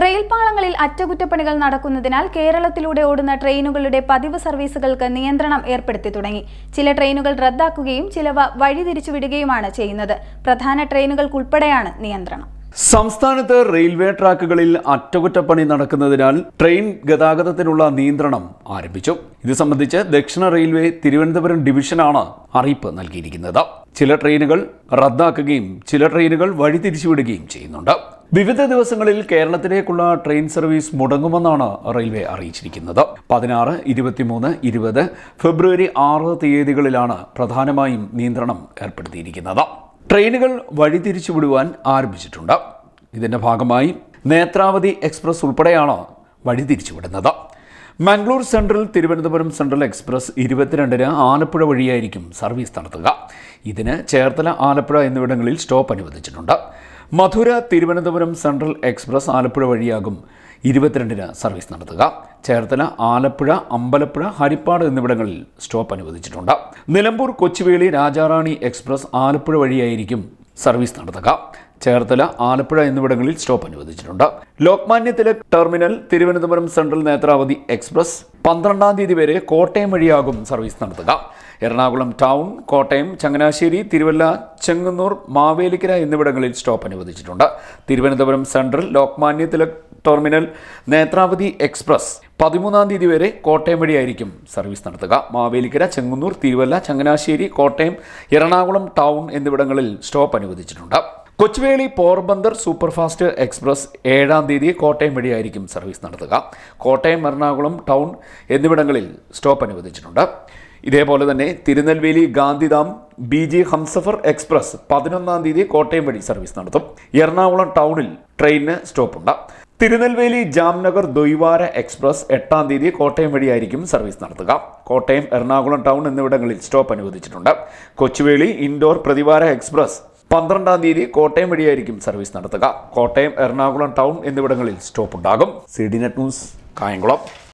റെയിൽപാളങ്ങളിൽ അറ്റകുറ്റപ്പണികൾ നടക്കുന്നതിനാൽ കേരളത്തിലൂടെ ഓടുന്ന ട്രെയിനുകളുടെ പതിവ് സർവീസുകൾക്ക് നിയന്ത്രണം ഏർപ്പെടുത്തി തുടങ്ങി ചില ട്രെയിനുകൾ റദ്ദാക്കുകയും ചിലവ വഴിതിരിച്ചുവിടുകയുമാണ് ചെയ്യുന്നത് പ്രധാന ട്രെയിനുകൾക്കുൾപ്പെടെയാണ് നിയന്ത്രണം സംസ്ഥാനത്ത് റെയിൽവേ ട്രാക്കുകളിൽ അറ്റകുറ്റപ്പണി നടക്കുന്നതിനാൽ ട്രെയിൻ ഗതാഗതത്തിനുള്ള നിയന്ത്രണം ആരംഭിച്ചു ഇത് സംബന്ധിച്ച് ദക്ഷിണ റെയിൽവേ തിരുവനന്തപുരം ഡിവിഷനാണ് അറിയിപ്പ് നൽകിയിരിക്കുന്നത് ചില ട്രെയിനുകൾ റദ്ദാക്കുകയും ചില ട്രെയിനുകൾ വഴിതിരിച്ചുവിടുകയും ചെയ്യുന്നുണ്ട് വിവിധ ദിവസങ്ങളിൽ കേരളത്തിലേക്കുള്ള ട്രെയിൻ സർവീസ് മുടങ്ങുമെന്നാണ് റെയിൽവേ അറിയിച്ചിരിക്കുന്നത് പതിനാറ് ഇരുപത്തിമൂന്ന് ഇരുപത് ഫെബ്രുവരി ആറ് തീയതികളിലാണ് പ്രധാനമായും നിയന്ത്രണം ഏർപ്പെടുത്തിയിരിക്കുന്നത് ട്രെയിനുകൾ വഴിതിരിച്ചുവിടുവാൻ ആരംഭിച്ചിട്ടുണ്ട് ഇതിന്റെ ഭാഗമായി നേത്രാവതി എക്സ്പ്രസ് ഉൾപ്പെടെയാണ് വഴിതിരിച്ചുവിടുന്നത് Mangalore central Thiruvananthapuram central express ഇരുപത്തിരണ്ടിന് ആലപ്പുഴ വഴിയായിരിക്കും സർവീസ് നടത്തുക ഇതിന് ചേർത്തല ആലപ്പുഴ എന്നിവിടങ്ങളിൽ സ്റ്റോപ്പ് അനുവദിച്ചിട്ടുണ്ട് മധുര തിരുവനന്തപുരം സെൻട്രൽ എക്സ്പ്രസ് ആലപ്പുഴ വഴിയാകും ഇരുപത്തിരണ്ടിന് സർവീസ് നടത്തുക ചേർത്തല ആലപ്പുഴ അമ്പലപ്പുഴ ഹരിപ്പാട് എന്നിവിടങ്ങളിൽ സ്റ്റോപ്പ് അനുവദിച്ചിട്ടുണ്ട് നിലമ്പൂർ കൊച്ചുവേളി രാജാറാണി എക്സ്പ്രസ് ആലപ്പുഴ വഴിയായിരിക്കും സർവീസ് നടത്തുക ചേർത്തല ആലപ്പുഴ എന്നിവിടങ്ങളിൽ സ്റ്റോപ്പ് അനുവദിച്ചിട്ടുണ്ട് Lokmanya Tilak terminal Thiruvananthapuram central Netravati express പന്ത്രണ്ടാം തീയതി വരെ കോട്ടയം വഴിയാകും സർവീസ് നടത്തുക എറണാകുളം ടൗൺ കോട്ടയം ചങ്ങനാശ്ശേരി തിരുവല്ല ചെങ്ങന്നൂർ മാവേലിക്കര എന്നിവിടങ്ങളിൽ സ്റ്റോപ്പ് അനുവദിച്ചിട്ടുണ്ട് Thiruvananthapuram central Lokmanya Tilak terminal Netravati express പതിമൂന്നാം തീയതി വരെ കോട്ടയം വഴിയായിരിക്കും സർവീസ് നടത്തുക മാവേലിക്കര ചെങ്ങന്നൂർ തിരുവല്ല ചങ്ങനാശ്ശേരി കോട്ടയം എറണാകുളം ടൗൺ എന്നിവിടങ്ങളിൽ സ്റ്റോപ്പ് അനുവദിച്ചിട്ടുണ്ട് കൊച്ചുവേളി പോർബന്ദർ സൂപ്പർഫാസ്റ്റ് എക്സ്പ്രസ് ഏഴാം തീയതി കോട്ടയം വഴിയായിരിക്കും സർവീസ് നടത്തുക കോട്ടയം എറണാകുളം ടൗൺ എന്നിവിടങ്ങളിൽ സ്റ്റോപ്പ് അനുവദിച്ചിട്ടുണ്ട് ഇതേപോലെ തന്നെ Tirunelveli Gandhidham B G Humsafar express പതിനൊന്നാം തീയതി കോട്ടയം വഴി സർവീസ് നടത്തും എറണാകുളം ടൗണിൽ ട്രെയിനിന് സ്റ്റോപ്പുണ്ട് തിരുനെൽവേലി ജാംനഗർ ദ്വൈവാര എക്സ്പ്രസ് എട്ടാം തീയതി കോട്ടയം വഴിയായിരിക്കും സർവീസ് നടത്തുക കോട്ടയം എറണാകുളം ടൗൺ എന്നിവിടങ്ങളിൽ സ്റ്റോപ്പ് അനുവദിച്ചിട്ടുണ്ട് കൊച്ചുവേളി ഇൻഡോർ പ്രതിവാര എക്സ്പ്രസ് പന്ത്രണ്ടാം തീയതി കോട്ടയം വഴിയായിരിക്കും സർവീസ് നടത്തുക കോട്ടയം എറണാകുളം ടൗൺ എന്നിവിടങ്ങളിൽ സ്റ്റോപ്പ് ഉണ്ടാകും C D net news Kayamkulam